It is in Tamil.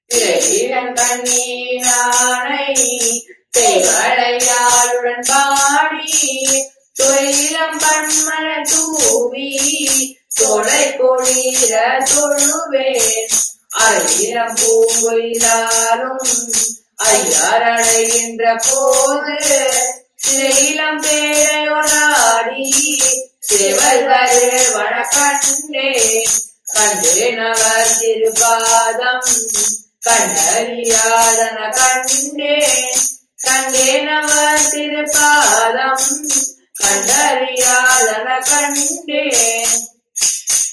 திரையிடம் கண்ணீரானை தேவளையாளுடன் பாடி தொழிலம் பன்மன தூவி தொலை கொடிர தொழுவேன் அழிலம் பூங்குயிலாரும் ஐயாரடைகின்ற போது சிறையிலம் பேரையொடாடி சிவல்கள் வழக்கண்டே கண்டேனவர் திருபாதம் கண்டறியாதன கண்டேன் கண்டேனவர் திருப்பாதம் கண்டறியாதன கண்டேன்